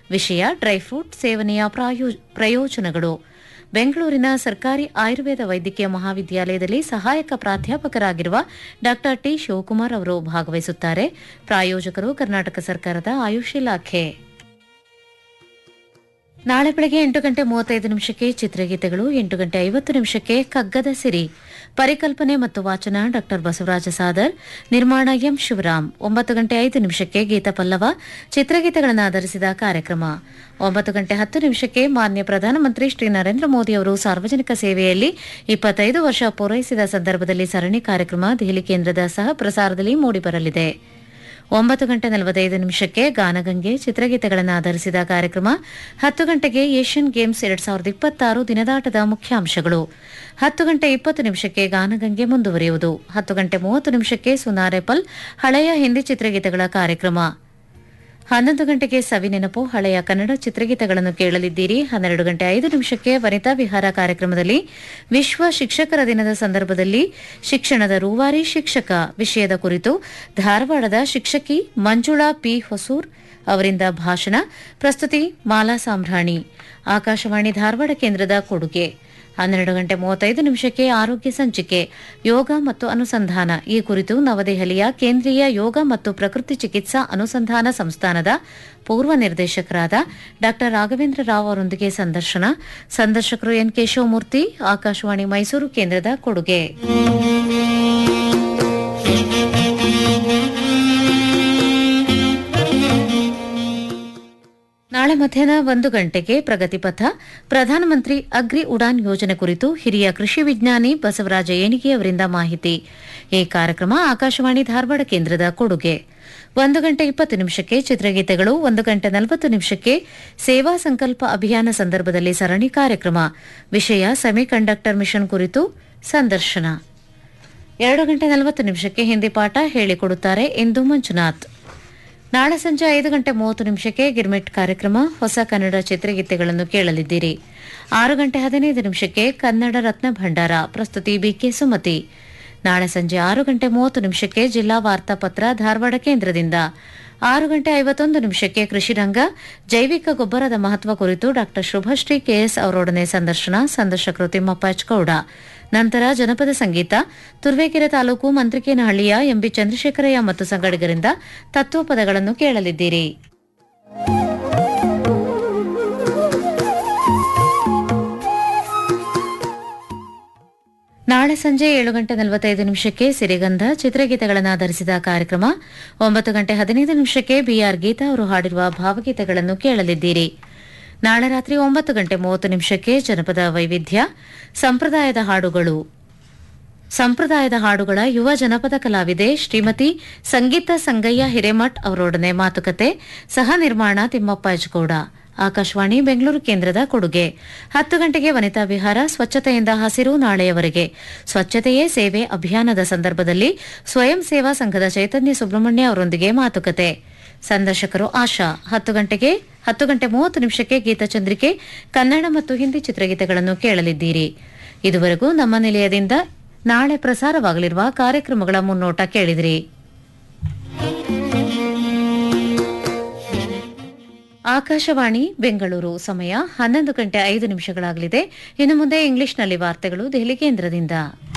ವಿಷಯ dry fruit ಸೇವನೆಯ ಪ್ರಾಯೋ- ಪ್ರಯೋಜನಗಳು ಬೆಂಗಳೂರಿನ ಸರ್ಕಾರಿ ಆಯುರ್ವೇದ ವೈದ್ಯಕೀಯ ಮಹಾವಿದ್ಯಾಲಯದಲ್ಲಿ ಸಹಾಯಕ ಪ್ರಾಧ್ಯಾಪಕರಾಗಿರುವ ಡಾ ಟಿ ಶಿವಕುಮಾರ್ ಅವರು ಭಾಗವಹಿಸುತ್ತಾರೆ ಪ್ರಾಯೋಜಕರು ಕರ್ನಾಟಕ ಸರ್ಕಾರದ ಆಯುಷ್ ಇಲಾಖೆ ನಾಳೆ ಬೆಳಗ್ಗೆ ಎಂಟು ಗಂಟೆ ಮೂವತ್ತೈದು ನಿಮಿಷಕ್ಕೆ ಚಿತ್ರಗೀತೆಗಳು ಎಂಟು ಗಂಟೆ ಐವತ್ತು ನಿಮಿಷಕ್ಕೆ ಕಗ್ಗದ ಸಿರಿ ಪರಿಕಲ್ಪನೆ ಮತ್ತು ವಾಚನ ಡಾ ಬಸವರಾಜ ಸಾದರ್ ನಿರ್ಮಾಣ ಎಂ ಶಿವರಾಮ್ ಒಂಬತ್ತು ಗಂಟೆ ಐದು ನಿಮಿಷಕ್ಕೆ ಗೀತ ಪಲ್ಲವ ಚಿತ್ರಗೀತೆಗಳನ್ನು ಆಧರಿಸಿದ ಕಾರ್ಯಕ್ರಮ ಒಂಬತ್ತು ಗಂಟೆ ಹತ್ತು ನಿಮಿಷಕ್ಕೆ ಮಾನ್ಯ ಪ್ರಧಾನಮಂತ್ರಿ ಶ್ರೀ ನರೇಂದ್ರ ಮೋದಿ ಅವರು ಸಾರ್ವಜನಿಕ ಸೇವೆಯಲ್ಲಿ ಇಪ್ಪತ್ತೈದು ವರ್ಷ ಪೂರೈಸಿದ ಸಂದರ್ಭದಲ್ಲಿ ಸರಣಿ ಕಾರ್ಯಕ್ರಮ ದೆಹಲಿ ಕೇಂದ್ರದ ಸಹ ಪ್ರಸಾರದಲ್ಲಿ ಮೂಡಿಬರಲಿದೆ ಒಂಬತ್ತು ಗಂಟೆ ನಲವತ್ತೈದು ನಿಮಿಷಕ್ಕೆ ಗಾನಗಂಗೆ ಚಿತ್ರಗೀತೆಗಳನ್ನು ಆಧರಿಸಿದ ಕಾರ್ಯಕ್ರಮ ಹತ್ತು ಗಂಟೆಗೆ ಏಷ್ಯನ್ ಗೇಮ್ಸ್ ಎರಡ್ ಸಾವಿರದ ಇಪ್ಪತ್ತಾರು ದಿನದಾಟದ ಮುಖ್ಯಾಂಶಗಳು ಹತ್ತು ಗಂಟೆ ಇಪ್ಪತ್ತು ನಿಮಿಷಕ್ಕೆ ಗಾನಗಂಗೆ ಮುಂದುವರಿಯುವುದು ಹತ್ತು ಗಂಟೆ ಮೂವತ್ತು ನಿಮಿಷಕ್ಕೆ ಸುನಾರೆಪಲ್ ಹಳೆಯ ಹಿಂದಿ ಚಿತ್ರಗೀತೆಗಳ ಕಾರ್ಯಕ್ರಮ ಹನ್ನೊಂದು ಗಂಟೆಗೆ ಸವಿ ನೆನಪು ಹಳೆಯ ಕನ್ನಡ ಚಿತ್ರಗೀತೆಗಳನ್ನು ಕೇಳಲಿದ್ದೀರಿ ಹನ್ನೆರಡು ಗಂಟೆ ಐದು ನಿಮಿಷಕ್ಕೆ ವನಿತಾ ವಿಹಾರ ಕಾರ್ಯಕ್ರಮದಲ್ಲಿ ವಿಶ್ವ ಶಿಕ್ಷಕರ ದಿನದ ಸಂದರ್ಭದಲ್ಲಿ ಶಿಕ್ಷಣದ ರೂವಾರಿ ಶಿಕ್ಷಕ ವಿಷಯದ ಕುರಿತು ಧಾರವಾಡದ ಶಿಕ್ಷಕಿ ಮಂಜುಳಾ ಪಿ ಹೊಸೂರ್ ಅವರಿಂದ ಭಾಷಣ ಪ್ರಸ್ತುತಿ ಮಾಲಾ ಸಾಂಭ್ರಾಣಿ ಆಕಾಶವಾಣಿ ಧಾರವಾಡ ಕೇಂದ್ರದ ಕೊಡುಗೆ ಹನ್ನೆರಡು ಗಂಟೆ ಮೂವತ್ತೈದು ನಿಮಿಷಕ್ಕೆ ಆರೋಗ್ಯ ಸಂಚಿಕೆ ಯೋಗ ಮತ್ತು ಅನುಸಂಧಾನ ಈ ಕುರಿತು ನವದೆಹಲಿಯ ಕೇಂದ್ರೀಯ ಯೋಗ ಮತ್ತು ಪ್ರಕೃತಿ ಚಿಕಿತ್ಸಾ ಅನುಸಂಧಾನ ಸಂಸ್ಥಾನದ ಪೂರ್ವ ನಿರ್ದೇಶಕರಾದ ಡಾ ರಾಘವೇಂದ್ರ ರಾವ್ ಅವರೊಂದಿಗೆ ಸಂದರ್ಶನ ಸಂದರ್ಶಕರು ಎನ್ ಕೇಶವಮೂರ್ತಿ ಆಕಾಶವಾಣಿ ಮೈಸೂರು ಕೇಂದ್ರದ ಕೊಡುಗೆ ನಾಳೆ ಮಧ್ಯಾಹ್ನ ಒಂದು ಗಂಟೆಗೆ ಪ್ರಗತಿಪಥ ಪ್ರಧಾನಮಂತ್ರಿ ಅಗ್ರಿ ಉಡಾನ್ ಯೋಜನೆ ಕುರಿತು ಹಿರಿಯ ಕೃಷಿ ವಿಜ್ಞಾನಿ ಬಸವರಾಜ ಏಣಿಗೆ ಅವರಿಂದ ಮಾಹಿತಿ ಈ ಕಾರ್ಯಕ್ರಮ ಆಕಾಶವಾಣಿ ಧಾರವಾಡ ಕೇಂದ್ರದ ಕೊಡುಗೆ ಒಂದು ಗಂಟೆ ಇಪ್ಪತ್ತು ನಿಮಿಷಕ್ಕೆ ಚಿತ್ರಗೀತೆಗಳು ಒಂದು ಗಂಟೆ ನಲವತ್ತು ನಿಮಿಷಕ್ಕೆ ಸೇವಾ ಸಂಕಲ್ಪ ಅಭಿಯಾನ ಸಂದರ್ಭದಲ್ಲಿ ಸರಣಿ ಕಾರ್ಯಕ್ರಮ ವಿಷಯ ಸೆಮಿಕಂಡಕ್ಟರ್ ಮಿಷನ್ ಕುರಿತು ಸಂದರ್ಶನ ಎರಡು ಗಂಟೆ ನಲವತ್ತು ನಿಮಿಷಕ್ಕೆ ಹಿಂದಿ ಪಾಠ ಹೇಳಿಕೊಡುತ್ತಾರೆ ಇಂದು ಮಂಜುನಾಥ್ ನಾಳೆ ಸಂಜೆ ಐದು ಗಂಟೆ ಮೂವತ್ತು ನಿಮಿಷಕ್ಕೆ ಗಿರ್ಮಿಟ್ ಕಾರ್ಯಕ್ರಮ ಹೊಸ ಕನ್ನಡ ಚಿತ್ರಗೀತೆಗಳನ್ನು ಕೇಳಲಿದ್ದೀರಿ ಆರು ಗಂಟೆ ಹದಿನೈದು ನಿಮಿಷಕ್ಕೆ ಕನ್ನಡ ರತ್ನ ಭಂಡಾರ ಪ್ರಸ್ತುತಿ ಬಿಕೆ ಸುಮತಿ ನಾಳೆ ಸಂಜೆ ಆರು ಗಂಟೆ ಮೂವತ್ತು ನಿಮಿಷಕ್ಕೆ ಜಿಲ್ಲಾ ವಾರ್ತಾಪತ್ರ ಧಾರವಾಡ ಕೇಂದ್ರದಿಂದ ಆರು ಗಂಟೆ ಐವತ್ತೊಂದು ನಿಮಿಷಕ್ಕೆ ಕೃಷಿ ರಂಗ ಜೈವಿಕ ಗೊಬ್ಬರದ ಮಹತ್ವ ಕುರಿತು ಡಾ ಶುಭಶ್ರೀ ಕೆಎಸ್ ಅವರೊಡನೆ ಸಂದರ್ಶನ ಸಂದರ್ಶಕರು ತಿಮ್ಮಪ್ಪ ಗೌಡ ನಂತರ ಜನಪದ ಸಂಗೀತ ತುರ್ವೇಕೆರೆ ತಾಲೂಕು ಮಂತ್ರಿಕೇನಹಳ್ಳಿಯ ಎಂಬಿ ಚಂದ್ರಶೇಖರಯ್ಯ ಮತ್ತು ಸಂಗಡಿಗರಿಂದ ತತ್ವಪದಗಳನ್ನು ಕೇಳಲಿದ್ದೀರಿ ನಾಳೆ ಸಂಜೆ ಏಳು ಗಂಟೆ ನಲವತ್ತೈದು ನಿಮಿಷಕ್ಕೆ ಸಿರಿಗಂಧ ಚಿತ್ರಗೀತೆಗಳನ್ನು ಆಧರಿಸಿದ ಕಾರ್ಯಕ್ರಮ ಒಂಬತ್ತು ಗಂಟೆ ಹದಿನೈದು ನಿಮಿಷಕ್ಕೆ ಬಿಆರ್ ಗೀತಾ ಅವರು ಹಾಡಿರುವ ಭಾವಗೀತೆಗಳನ್ನು ಕೇಳಲಿದ್ದೀರಿ ನಾಳೆ ರಾತ್ರಿ ಒಂಬತ್ತು ಗಂಟೆ ಮೂವತ್ತು ನಿಮಿಷಕ್ಕೆ ಜನಪದ ವೈವಿಧ್ಯ ಸಂಪ್ರದಾಯದ ಹಾಡುಗಳು ಸಂಪ್ರದಾಯದ ಹಾಡುಗಳ ಯುವ ಜನಪದ ಕಲಾವಿದೆ ಶ್ರೀಮತಿ ಸಂಗೀತ ಸಂಗಯ್ಯ ಹಿರೇಮಠ್ ಅವರೊಡನೆ ಮಾತುಕತೆ ಸಹ ನಿರ್ಮಾಣ ತಿಮ್ಮಪ್ಪ ಎಜ್ಗೌಡ ಆಕಾಶವಾಣಿ ಬೆಂಗಳೂರು ಕೇಂದ್ರದ ಕೊಡುಗೆ ಹತ್ತು ಗಂಟೆಗೆ ವನಿತಾ ವಿಹಾರ ಸ್ವಚ್ಛತೆಯಿಂದ ಹಸಿರು ನಾಳೆಯವರೆಗೆ ಸ್ವಚ್ಛತೆಯೇ ಸೇವೆ ಅಭಿಯಾನದ ಸಂದರ್ಭದಲ್ಲಿ ಸ್ವಯಂ ಸೇವಾ ಸಂಘದ ಚೈತನ್ಯ ಸುಬ್ರಹ್ಮಣ್ಯ ಅವರೊಂದಿಗೆ ಮಾತುಕತೆ ಸಂದರ್ಶಕರು ಆಶಾ ಹತ್ತು ಗಂಟೆಗೆ ಹತ್ತು ಗಂಟೆ ಮೂವತ್ತು ನಿಮಿಷಕ್ಕೆ ಗೀತಚಂದ್ರಿಕೆ ಕನ್ನಡ ಮತ್ತು ಹಿಂದಿ ಚಿತ್ರಗೀತೆಗಳನ್ನು ಕೇಳಲಿದ್ದೀರಿ ಇದುವರೆಗೂ ನಮ್ಮ ನಿಲಯದಿಂದ ನಾಳೆ ಪ್ರಸಾರವಾಗಲಿರುವ ಕಾರ್ಯಕ್ರಮಗಳ ಮುನ್ನೋಟ ಕೇಳಿದಿರಿ ಆಕಾಶವಾಣಿ ಬೆಂಗಳೂರು ಸಮಯ ಹನ್ನೊಂದು ಗಂಟೆ ಐದು ನಿಮಿಷಗಳಾಗಲಿದೆ ಇನ್ನು ಮುಂದೆ ಇಂಗ್ಲಿಷ್ನಲ್ಲಿ ವಾರ್ತೆಗಳು ದೆಹಲಿ ಕೇಂದ್ರದಿಂದ